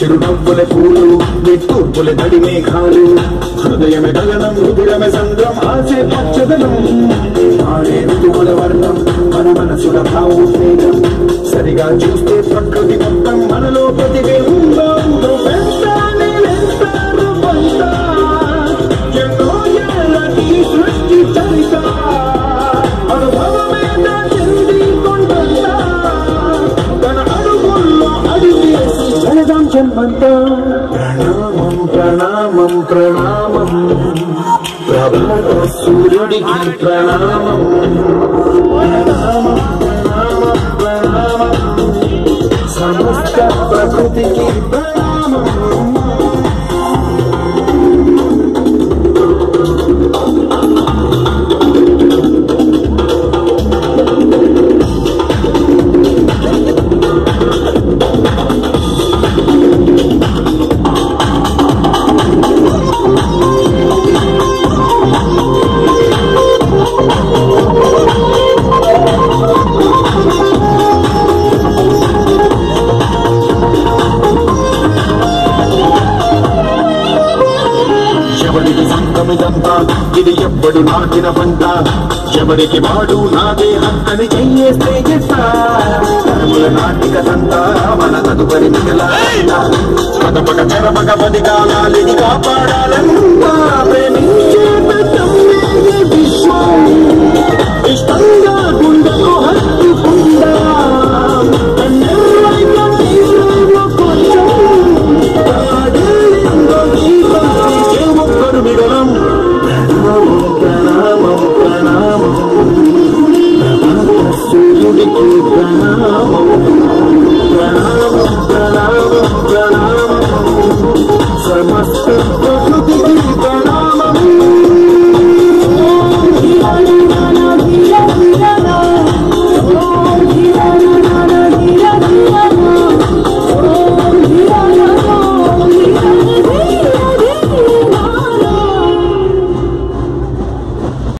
చిరునవ్వుల పూలు నిట్టూర్పుల నడి మేఘాలు హృదయమే గగనం హృదయమే సంద్రం ఆసే పచ్చదనం ఆడే ఋతువుల వర్ణం మన మనసుల భావోద్వేగం సరిగా చూస్తే ప్రకృతి మొత్తం మనలో ప్రతిబింబం వెంటానే వెంటారు కొంత ఎన్నో ఏళ్ళ ఈ సృష్టి చరిత అనుభవమే నా చెంది కొండంత తన అడుగుల్లో అడిగేసి జనదం జన్మంతా ప్రణామం ప్రణామం ప్రణామం ప్రభాత సూర్యుడికి ప్రణామం ప్రణామం ప్రణామం ప్రణామం సమస్త ప్రకృతికి ప్రణామం ఎవరికి సంతమిదంతా ఇది ఎవ్వడు నాటిన పంట ఎవరికి వాడు నాదే హక్కని చెయ్యేస్తే ఎట్టా కర్ముల నాటికదంతా మన తదుపరి మిగల పదపక చెరపక పది కాలాలిది కాపాడాలంతా ప్రేమించే తమ్మేది విశ్వం ఇష్టంగా గుండెకు హత్తుకుందా కన్నెర్రైన నీళ్ళలో కొంచెం కాదేందో జీవితం ఏ ఒక్కడు మిగలం ప్రణామం ప్రణామం ప్రణామం సూర్యుడికి ప్రణామం ప్రణామం ప్రణామం ప్రణామం సమస్త ప్రకృతికి ప్రణామం